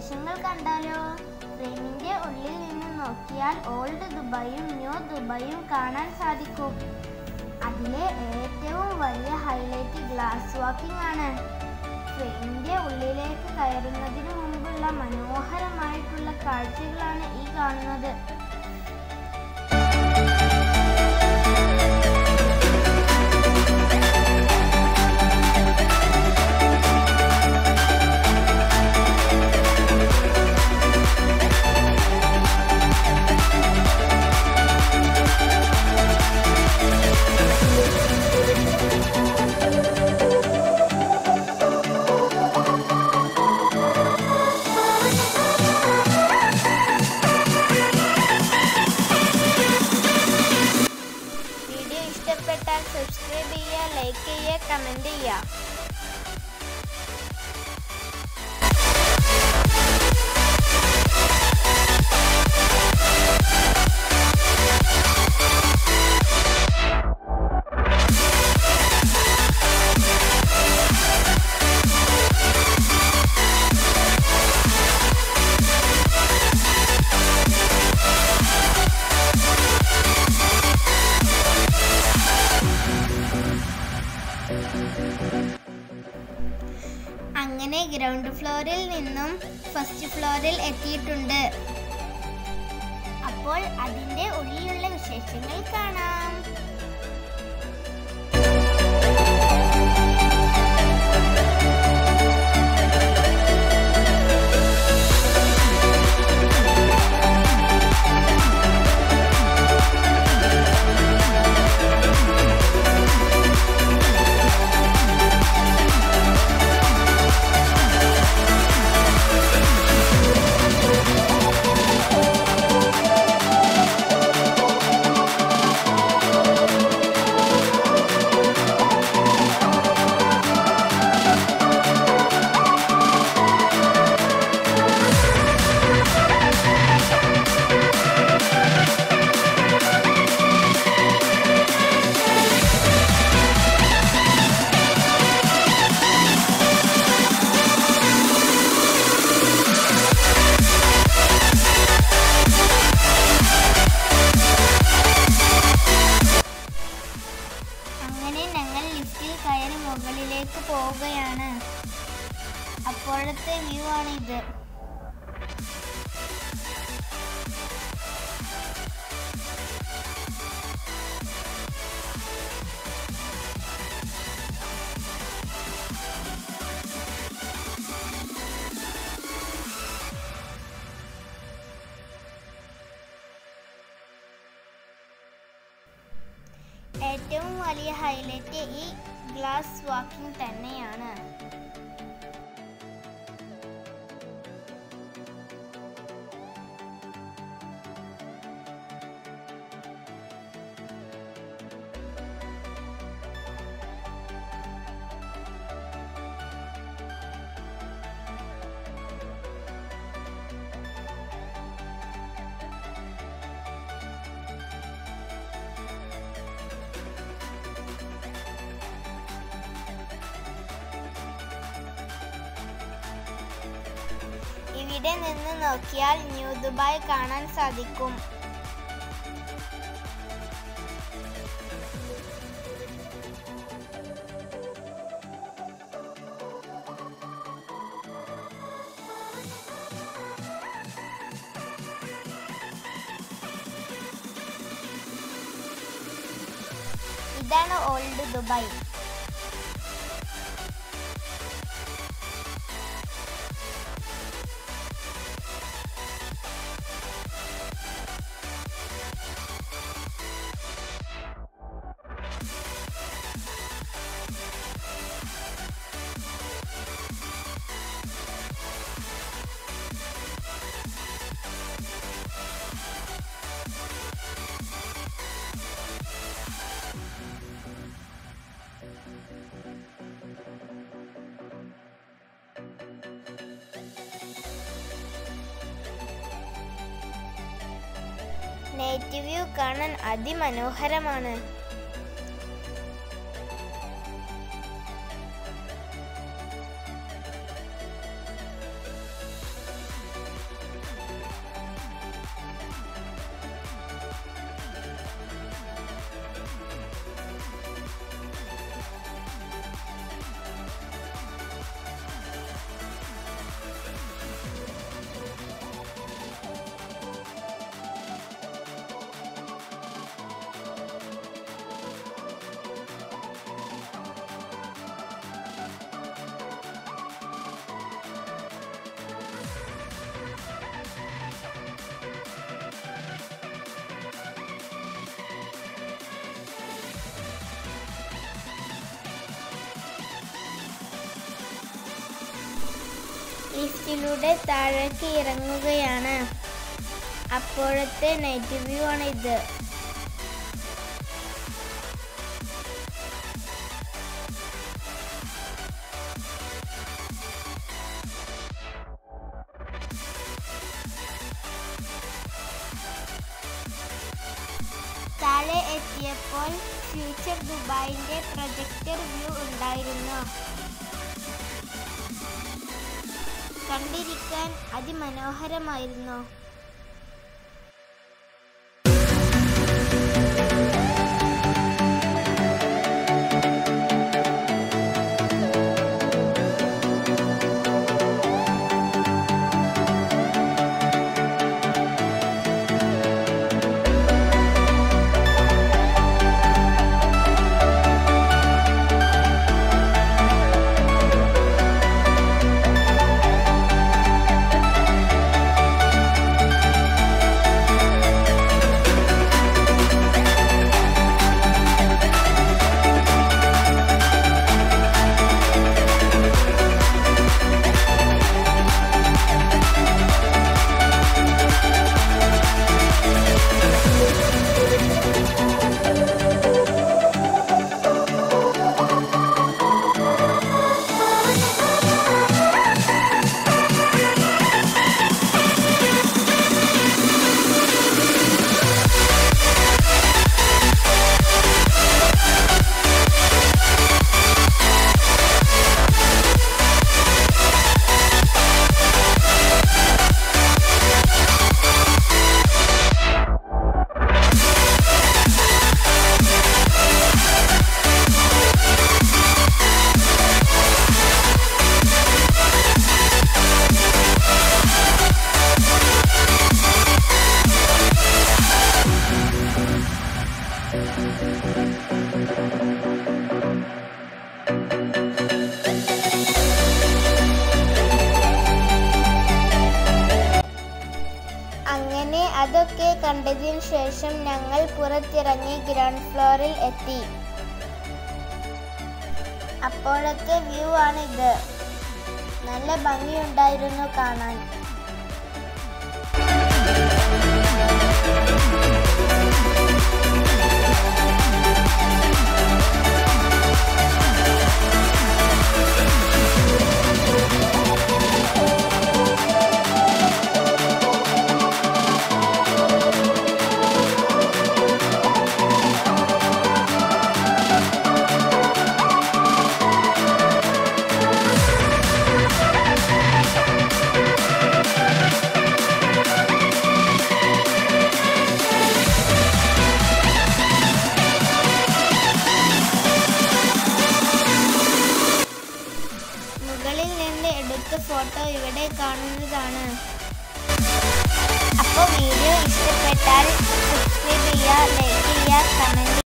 വിശേഷങ്ങൾ കണ്ടാലോ ഫ്രെയിമിന്റെ ഉള്ളിൽ നിന്ന് നോക്കിയാൽ ഓൾഡ് ദുബായും ന്യൂ ദുബായും കാണാൻ സാധിക്കും അതിലെ ഏറ്റവും വലിയ ഹൈലൈറ്റ് ഗ്ലാസ് വാക്കിംഗ് ആണ് ഫ്രെയിമിന്റെ ഉള്ളിലേക്ക് കയറുന്നതിന് മുമ്പുള്ള മനോഹരമായിട്ടുള്ള കാഴ്ചകളാണ് ഈ കാണുന്നത് വീഡിയോ ഇഷ്ടപ്പെട്ടാൽ സബ്സ്ക്രൈബ് ചെയ്യുക ലൈക്ക് ചെയ്യുക കമൻറ്റ് ചെയ്യുക അങ്ങനെ ഗ്രൗണ്ട് ഫ്ലോറിൽ നിന്നും ഫസ്റ്റ് ഫ്ലോറിൽ എത്തിയിട്ടുണ്ട് അപ്പോൾ അതിന്റെ ഉള്ളിലുള്ള വിശേഷങ്ങൾ കാണാം അങ്ങനെ ഞങ്ങൾ ലിഫ്റ്റിൽ കയറി മുകളിലേക്ക് പോവുകയാണ് അപ്പോഴത്തെ വ്യൂ ആണ് ഇത് ഏറ്റവും വലിയ ഹൈലൈറ്റ് ഈ ഗ്ലാസ് വാക്കിംഗ് തന്നെയാണ് ഇവിടെ നിന്ന് നോക്കിയാൽ ന്യൂ ദുബായ് കാണാൻ സാധിക്കും ഇതാണ് ഓൾഡ് ദുബായ് നൈറ്റ് വ്യൂ കാണാൻ അതിമനോഹരമാണ് ലിഫ്റ്റിലൂടെ താഴേക്ക് ഇറങ്ങുകയാണ് അപ്പോഴത്തെ നൈറ്റ് വ്യൂ ആണ് ഇത് താഴെ എത്തിയപ്പോൾ ഫ്യൂച്ചർ ദുബായിന്റെ പ്രൊജക്ടർ വ്യൂ ഉണ്ടായിരുന്നു കണ്ടിരിക്കാൻ അതിമനോഹരമായിരുന്നു അങ്ങനെ അതൊക്കെ കണ്ടതിന് ശേഷം ഞങ്ങൾ പുറത്തിറങ്ങി ഗ്രൗണ്ട് ഫ്ലോറിൽ എത്തി അപ്പോഴത്തെ വ്യൂ ആണിത് നല്ല ഭംഗിയുണ്ടായിരുന്നു കാണാൻ മുകളിൽ നിന്ന് എടുത്ത ഫോട്ടോ ഇവിടെ കാണുന്നതാണ് അപ്പോൾ വീഡിയോ ഇഷ്ടപ്പെട്ടാൽ സബ്സ്ക്രൈബ് ചെയ്യുക ലൈക്ക് ചെയ്യുക കമൻറ്റ്